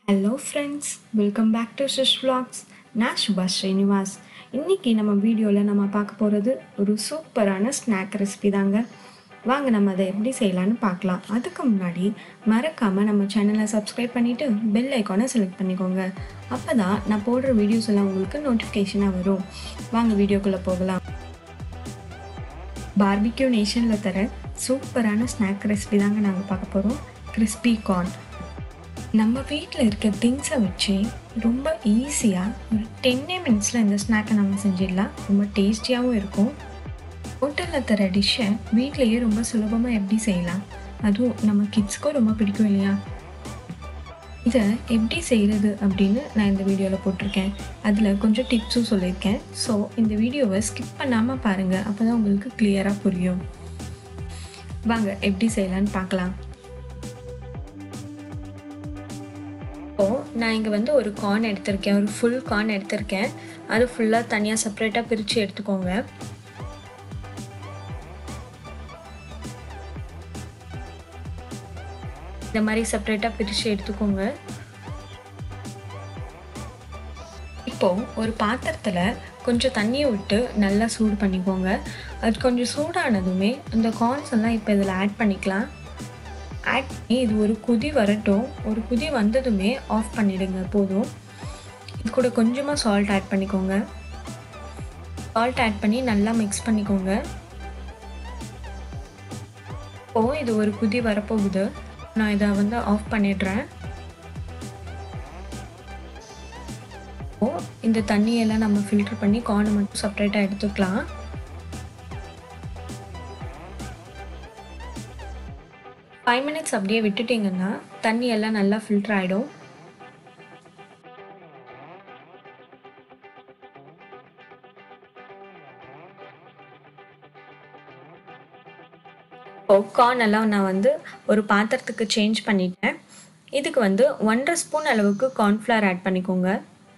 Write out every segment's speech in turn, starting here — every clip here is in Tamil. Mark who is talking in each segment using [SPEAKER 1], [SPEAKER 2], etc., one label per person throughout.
[SPEAKER 1] hello friends welcome back to ஷிஷ் vlogs நான் சுபா ஸ்ரீனிவாஸ் இன்றைக்கி நம்ம வீடியோவில் நம்ம பார்க்க போகிறது ஒரு சூப்பரான ஸ்நாக் ரெசிபி தாங்க வாங்க நம்ம அதை எப்படி செய்யலான்னு பார்க்கலாம் அதுக்கு முன்னாடி மறக்காமல் நம்ம சேனலை சப்ஸ்கிரைப் பண்ணிவிட்டு பெல் ஐக்கானை செலக்ட் பண்ணிக்கோங்க அப்போ தான் நான் போடுற வீடியோஸ் எல்லாம் உங்களுக்கு நோட்டிஃபிகேஷனாக வரும் வாங்க வீடியோக்குள்ளே போகலாம் பார்பிக்யூ நேஷனில் தர சூப்பரான ஸ்நாக் ரெசிபி தாங்க நாங்கள் பார்க்க போகிறோம் கிறிஸ்பி கார்ன் நம்ம வீட்டில் இருக்க திங்ஸை வச்சு ரொம்ப ஈஸியாக ஒரு டென்னே மினிட்ஸில் இந்த ஸ்நாக்கை நம்ம செஞ்சிடலாம் ரொம்ப டேஸ்டியாகவும் இருக்கும் ஹோட்டலில் தர டிஷ்ஷை வீட்லேயே ரொம்ப சுலபமாக எப்படி செய்யலாம் அதுவும் நம்ம கிட்ஸ்க்கும் ரொம்ப பிடிக்கும் இல்லையா இதை எப்படி செய்கிறது அப்படின்னு நான் இந்த வீடியோவில் போட்டிருக்கேன் அதில் கொஞ்சம் டிப்ஸும் சொல்லியிருக்கேன் ஸோ இந்த வீடியோவை ஸ்கிப் பண்ணாமல் பாருங்கள் அப்போ தான் உங்களுக்கு கிளியராக புரியும் வாங்க எப்படி செய்யலான்னு பார்க்கலாம் இப்போது நான் இங்கே வந்து ஒரு கார்ன் எடுத்திருக்கேன் ஒரு ஃபுல் கார்ன் எடுத்திருக்கேன் அது ஃபுல்லாக தனியாக செப்பரேட்டாக பிரித்து எடுத்துக்கோங்க இந்த மாதிரி செப்பரேட்டாக பிரித்து எடுத்துக்கோங்க இப்போது ஒரு பாத்திரத்தில் கொஞ்சம் தண்ணியை விட்டு நல்லா சூடு பண்ணிக்கோங்க அது கொஞ்சம் சூடானதுமே அந்த கார்ன்ஸ் எல்லாம் இப்போ இதில் ஆட் பண்ணிக்கலாம் ஆட் பண்ணி இது ஒரு குதி வரட்டும் ஒரு குதி வந்ததுமே ஆஃப் பண்ணிடுங்க போதும் இது கூட கொஞ்சமாக சால்ட் ஆட் பண்ணிக்கோங்க சால்ட் ஆட் பண்ணி நல்லா மிக்ஸ் பண்ணிக்கோங்க இப்போது இது ஒரு குதி வரப்போகுது நான் இதை வந்து ஆஃப் பண்ணிடுறேன் இப்போது இந்த தண்ணியெல்லாம் நம்ம ஃபில்டர் பண்ணி கார்னை மட்டும் செப்பரேட்டாக எடுத்துக்கலாம் ஃபைவ் மினிட்ஸ் அப்படியே விட்டுட்டிங்கன்னா தண்ணி எல்லாம் நல்லா ஃபில்டர் ஆகிடும் கார்ன் எல்லாம் நான் வந்து ஒரு பாத்திரத்துக்கு சேஞ்ச் பண்ணிட்டேன் இதுக்கு வந்து ஒன்றரை ஸ்பூன் அளவுக்கு கார்ன்ஃப்ளவர் ஆட் பண்ணிக்கோங்க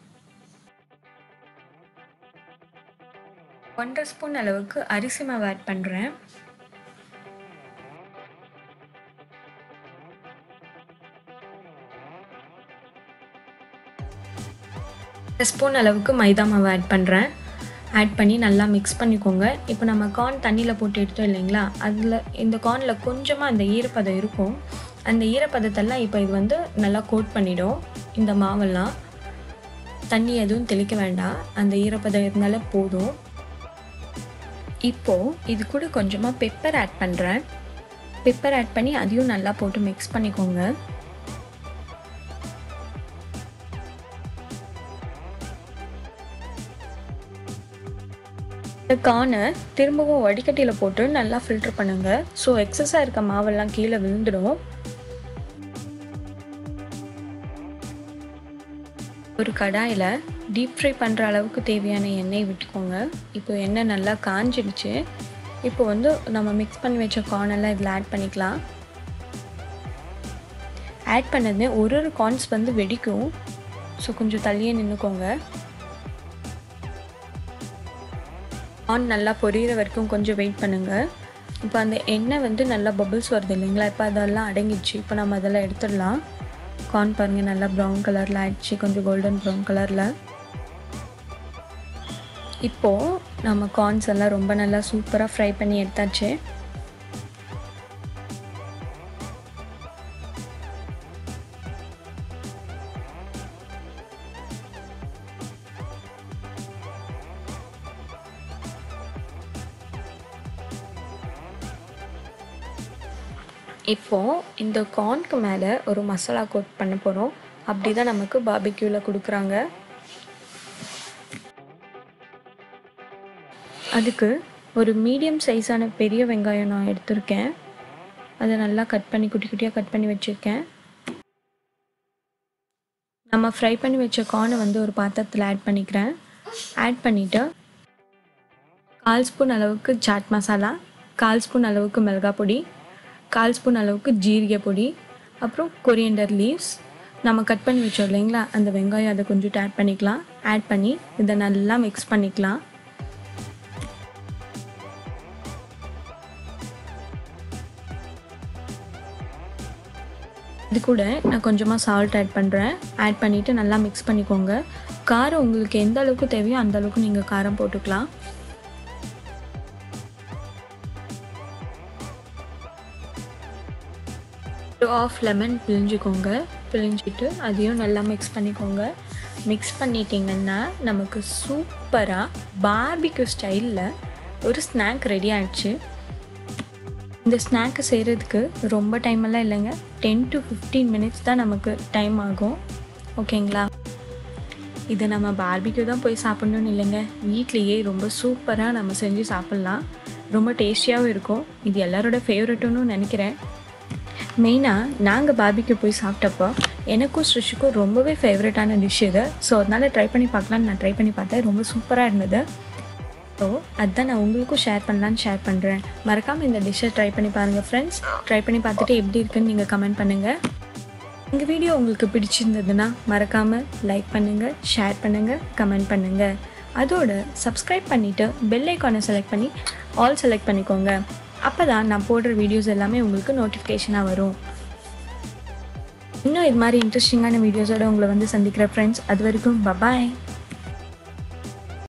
[SPEAKER 1] ஒன்றரை ஸ்பூன் அளவுக்கு அரிசி மாவு ஆட் பண்ணுறேன் ஸ்பூன் அளவுக்கு மைதா மாவு ஆட் பண்ணுறேன் ஆட் பண்ணி நல்லா மிக்ஸ் பண்ணிக்கோங்க இப்போ நம்ம கார்ன் தண்ணியில் போட்டு எடுத்தோம் இல்லைங்களா அதில் இந்த கார்னில் கொஞ்சமாக அந்த ஈரப்பதம் இருக்கும் அந்த ஈரப்பதத்தெல்லாம் இப்போ இது வந்து நல்லா கோட் பண்ணிடும் இந்த மாவெல்லாம் தண்ணி எதுவும் தெளிக்க வேண்டாம் அந்த ஈரப்பதம் இருந்தாலே போதும் இப்போது இது கூட கொஞ்சமாக பெப்பர் ஆட் பண்ணுறேன் பெப்பர் ஆட் பண்ணி அதையும் நல்லா போட்டு மிக்ஸ் பண்ணிக்கோங்க இந்த கானை திரும்பவும் வடிகட்டியில் போட்டு நல்லா ஃபில்டர் பண்ணுங்க ஸோ எக்ஸஸாக இருக்க மாவெல்லாம் கீழே விழுந்துடும் ஒரு கடாயில் டீப் ஃப்ரை பண்ணுற அளவுக்கு தேவையான எண்ணெய் விட்டுக்கோங்க இப்போ எண்ணெய் நல்லா காஞ்சிடுச்சு இப்போ வந்து நம்ம மிக்ஸ் பண்ணி வச்ச கார்னெல்லாம் இதில் ஆட் பண்ணிக்கலாம் ஆட் பண்ணதுமே ஒரு ஒரு கார்ன்ஸ் வந்து வெடிக்கும் ஸோ கொஞ்சம் தள்ளியே நின்றுக்கோங்க ஆன் நல்லா பொரியிற வரைக்கும் கொஞ்சம் வெயிட் பண்ணுங்கள் இப்போ அந்த எண்ணெய் வந்து நல்லா பபிள்ஸ் வருது இல்லைங்களா இப்போ அதெல்லாம் அடங்கிடுச்சு இப்போ நம்ம அதெல்லாம் எடுத்துடலாம் கார்ன் பாருங்கள் நல்லா ப்ரௌன் கலரில் ஆயிடுச்சு கொஞ்சம் கோல்டன் ப்ரௌன் கலரில் இப்போது நம்ம கார்ன்ஸ் எல்லாம் ரொம்ப நல்லா சூப்பராக ஃப்ரை பண்ணி எடுத்தாச்சு இப்போது இந்த கார்னுக்கு மேலே ஒரு மசாலா கோட் பண்ண போகிறோம் அப்படி தான் நமக்கு பாபிக்யூவில் கொடுக்குறாங்க அதுக்கு ஒரு மீடியம் சைஸான பெரிய வெங்காயம் நான் எடுத்திருக்கேன் அதை நல்லா கட் பண்ணி குட்டி குட்டியாக கட் பண்ணி வச்சுருக்கேன் நம்ம ஃப்ரை பண்ணி வச்ச கார்னை வந்து ஒரு பாத்திரத்தில் ஆட் பண்ணிக்கிறேன் ஆட் பண்ணிவிட்டு கால் ஸ்பூன் அளவுக்கு சாட் மசாலா கால் ஸ்பூன் அளவுக்கு மிளகா பொடி கால் ஸ்பூன் அளவுக்கு ஜீரக பொடி அப்புறம் கொரியண்டர் லீவ்ஸ் நம்ம கட் பண்ணி வச்சோம் இல்லைங்களா அந்த வெங்காயம் அதை கொஞ்சம் ஆட் பண்ணிக்கலாம் ஆட் பண்ணி இதை நல்லா மிக்ஸ் பண்ணிக்கலாம் இது கூட நான் கொஞ்சமாக சால்ட் ஆட் பண்ணுறேன் ஆட் பண்ணிவிட்டு நல்லா மிக்ஸ் பண்ணிக்கோங்க காரம் உங்களுக்கு எந்த அளவுக்கு தேவையோ அந்த அளவுக்கு நீங்கள் காரம் போட்டுக்கலாம் ஆஃப் லெமன் பிழிஞ்சுக்கோங்க பிழிஞ்சிட்டு அதையும் நல்லா மிக்ஸ் பண்ணிக்கோங்க மிக்ஸ் பண்ணிட்டீங்கன்னா நமக்கு சூப்பராக பார்பிக்யூ ஸ்டைலில் ஒரு ஸ்நாக் ரெடி ஆயிடுச்சு இந்த ஸ்நாக்கை செய்கிறதுக்கு ரொம்ப டைம் எல்லாம் இல்லைங்க டென் டு ஃபிஃப்டீன் மினிட்ஸ் தான் நமக்கு டைம் ஆகும் ஓகேங்களா இதை நம்ம பார்பிக்யூ தான் போய் சாப்பிட்ணுன்னு இல்லைங்க வீட்லேயே ரொம்ப சூப்பராக நம்ம செஞ்சு சாப்பிட்லாம் ரொம்ப டேஸ்டியாகவும் இருக்கும் இது எல்லாரோட ஃபேவரட்டுன்னு நினைக்கிறேன் மெயினாக நாங்கள் பார்பிக்யூ போய் சாப்பிட்டப்போ எனக்கும் ஸ்ரிஷுக்கும் ரொம்பவே ஃபேவரட்டான டிஷ் இது ஸோ அதனால் ட்ரை பண்ணி பார்க்கலான்னு நான் ட்ரை பண்ணி பார்த்தேன் ரொம்ப சூப்பராக இருந்தது ஸோ அதுதான் நான் உங்களுக்கும் ஷேர் பண்ணலான்னு ஷேர் பண்ணுறேன் மறக்காமல் இந்த டிஷ்ஷை ட்ரை பண்ணி பாருங்கள் ஃப்ரெண்ட்ஸ் ட்ரை பண்ணி பார்த்துட்டு எப்படி இருக்குன்னு நீங்கள் கமெண்ட் பண்ணுங்கள் எங்கள் வீடியோ உங்களுக்கு பிடிச்சிருந்ததுன்னா மறக்காமல் லைக் பண்ணுங்கள் ஷேர் பண்ணுங்கள் கமெண்ட் பண்ணுங்கள் அதோட சப்ஸ்கிரைப் பண்ணிவிட்டு பெல் ஐக்கானை செலக்ட் பண்ணி ஆல் செலக்ட் பண்ணிக்கோங்க அப்போ தான் நான் போடுற வீடியோஸ் எல்லாமே உங்களுக்கு நோட்டிஃபிகேஷனாக வரும் இன்னும் இது மாதிரி இன்ட்ரெஸ்டிங்கான வீடியோஸோட உங்களை வந்து சந்திக்கிற ஃப்ரெண்ட்ஸ் அது வரைக்கும் பபாய்